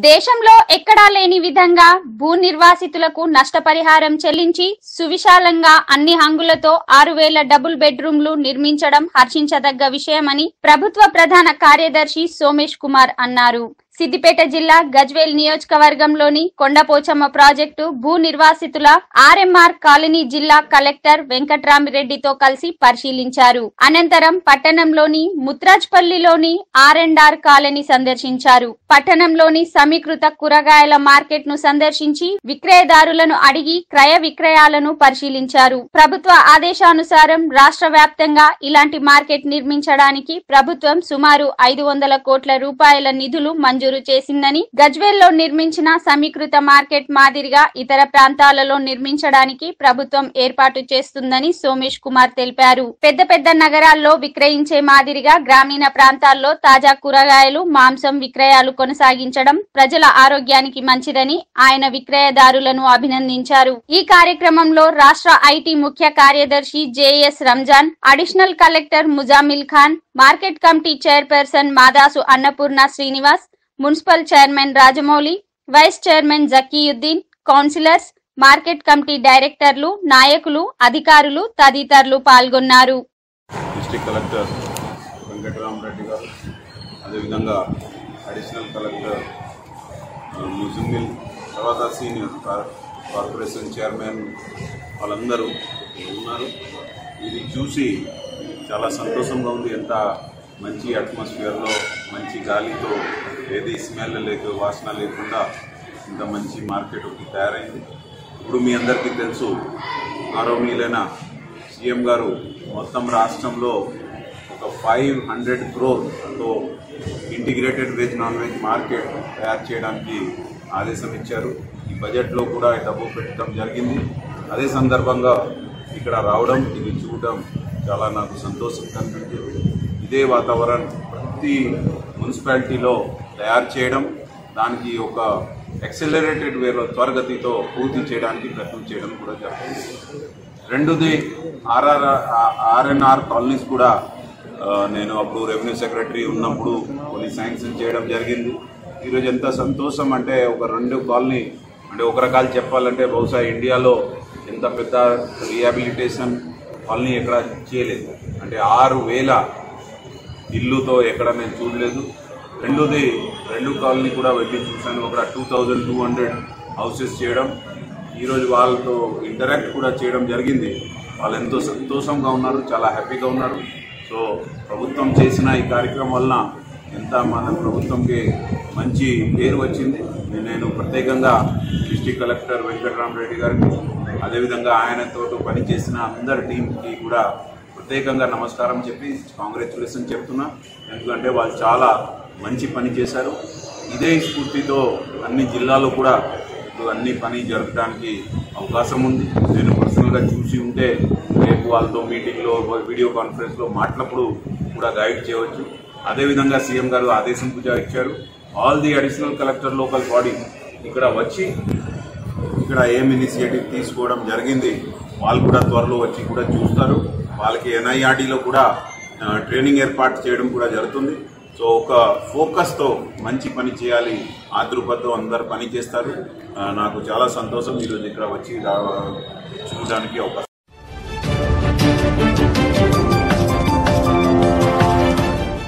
దేశంలో ఎక్కడా లేని విధంగా భూ నిర్వాసితులకు నష్టపరిహారం చెల్లించి సువిశాలంగా అన్ని హంగులతో ఆరు వేల డబుల్ బెడ్రూమ్లు నిర్మించడం హర్షించదగ్గ విషయమని ప్రభుత్వ ప్రధాన కార్యదర్శి సోమేష్ కుమార్ అన్నారు సిద్దిపేట జిల్లా గజ్వేల్ నియోజకవర్గంలోని కొండపోచమ్మ ప్రాజెక్టు భూ నిర్వాసితుల ఆర్ఎంఆర్ కాలనీ జిల్లా కలెక్టర్ వెంకట్రామిరెడ్డితో కలిసి పరిశీలించారు అనంతరం పట్టణంలోని ముత్రాజ్పల్లిలోని ఆర్ అండ్ ఆర్ కాలనీ సందర్శించారు పట్టణంలోని సమీకృత కూరగాయల మార్కెట్ ను సందర్శించి విక్రయదారులను అడిగి క్రయ విక్రయాలను పరిశీలించారు ప్రభుత్వ ఆదేశానుసారం రాష్ట్ర వ్యాప్తంగా ఇలాంటి మార్కెట్ నిర్మించడానికి ప్రభుత్వం సుమారు ఐదు వందల కోట్ల రూపాయల నిధులు మంజూరు చేసిందని గజ్వేల్లో నిర్మించిన సమీకృత మార్కెట్ మాదిరిగా ఇతర ప్రాంతాలలో నిర్మించడానికి ప్రభుత్వం ఏర్పాటు చేస్తుందని సోమేష్ కుమార్ తెలిపారు పెద్ద పెద్ద నగరాల్లో విక్రయించే మాదిరిగా గ్రామీణ ప్రాంతాల్లో తాజా కూరగాయలు మాంసం విక్రయాలు కొనసాగించడం ప్రజల ఆరోగ్యానికి మంచిదని ఆయన విక్రయదారులను అభినందించారు ఈ కార్యక్రమంలో రాష్ట్ర ఐటీ ముఖ్య కార్యదర్శి JS Ramzan additional collector Muzammil Khan market committee chairperson Madasu Annapurna Srinivas municipal chairman Rajamouli vice chairman Zakiuddin councillors market committee డైరెక్టర్లు నాయకులు అధికారులు తదితరులు పాల్గొన్నారు డిస్ట్రిక్ట్ కలెక్టర్ వెంకటరామరెడ్డి గారు అదేవిధంగా అడిషనల్ కలెక్టర్ ఆ, ముజుమిల్ తర్వాత సీనియర్ కార్- కార్పొరేషన్ చైర్మన్ వాళ్ళందరూ ఉన్నారు ఇది చూసి చాలా సంతోషంగా ఉంది ఎంత మంచి అట్మాస్ఫియర్లో మంచి గాలితో ఏది స్మెల్ లేదు వాసన లేకుండా ఇంత మంచి మార్కెట్ ఒకటి తయారైంది ఇప్పుడు మీ అందరికీ తెలుసు గౌరవనీయులైన సీఎం గారు మొత్తం రాష్ట్రంలో ఒక ఫైవ్ హండ్రెడ్ క్రోర్తో integrated veg non veg market తయారు చేయడానికి ఆదేశం ఇచ్చారు ఈ బడ్జెట్లో కూడా ఈ డబ్బు పెట్టడం జరిగింది అదే సందర్భంగా ఇక్కడ రావడం ఇది చూడడం చాలా నాకు సంతోషం కనిపించింది ఇదే వాతావరణం ప్రతి మున్సిపాలిటీలో తయారు చేయడం దానికి ఒక ఎక్సలరేటెడ్ వేలో త్వరగతితో పూర్తి చేయడానికి ప్రయత్నం చేయడం కూడా జరుగుతుంది రెండోది ఆర్ఆర్ ఆర్ఎన్ఆర్ కాలనీస్ కూడా ఆ, నేను అప్పుడు రెవెన్యూ సెక్రటరీ ఉన్నప్పుడు కొన్ని శాంక్షన్ చేయడం జరిగింది ఈరోజు ఎంత సంతోషం అంటే ఒక రెండు కాలనీ అంటే ఒక రకాలు చెప్పాలంటే బహుశా ఇండియాలో ఎంత పెద్ద రీహాబిలిటేషన్ కాలనీ ఎక్కడ చేయలేదు అంటే ఆరు వేల ఇల్లుతో ఎక్కడ నేను చూడలేదు రెండోది రెండు కాలనీ కూడా వెళ్ళి చూశాను ఒక two thousand two hundred houses చేయడం ఈరోజు వాళ్ళతో ఇంటరాక్ట్ కూడా చేయడం జరిగింది వాళ్ళు ఎంతో సంతోషంగా ఉన్నారు చాలా హ్యాపీగా ఉన్నారు సో ప్రభుత్వం చేసిన ఈ కార్యక్రమం వలన ఎంత మన ప్రభుత్వంకి మంచి పేరు వచ్చింది నేను ప్రత్యేకంగా డిస్టిక్ కలెక్టర్ వెంకటరామరెడ్డి గారికి అదేవిధంగా ఆయనతో పనిచేసిన అందరి టీంకి కూడా ప్రత్యేకంగా నమస్కారం చెప్పి కాంగ్రాచులేషన్ చెప్తున్నా ఎందుకంటే వాళ్ళు చాలా మంచి పని చేశారు ఇదే స్ఫూర్తితో అన్ని జిల్లాలో కూడా ఇప్పుడు అన్ని పని జరపడానికి అవకాశం ఉంది నేను పర్సనల్గా చూసి ఉంటే రేపు వాళ్ళతో మీటింగ్లో వీడియో కాన్ఫరెన్స్లో మాట్లాడప్పుడు కూడా గైడ్ చేయవచ్చు అదేవిధంగా సీఎం గారు ఆదేశం కూడా ఇచ్చారు all the additional collector local body ఇక్కడ వచ్చి ఇక్కడ ఏం ఇనిషియేటివ్ తీసుకోవడం జరిగింది వాళ్ళు కూడా త్వరలో వచ్చి కూడా చూస్తారు వాళ్ళకి ఎన్ఐఆర్డీలో కూడా ఆ, ట్రైనింగ్ ఏర్పాటు చేయడం కూడా జరుగుతుంది సో ఒక ఫోకస్తో మంచి పని చేయాలి ఆ దృక్పథంతో అందరు పని చేస్తారు ఆ, నాకు చాలా సంతోషం ఈరోజు ఇక్కడ వచ్చి రా- చూడడానికి అవకాశం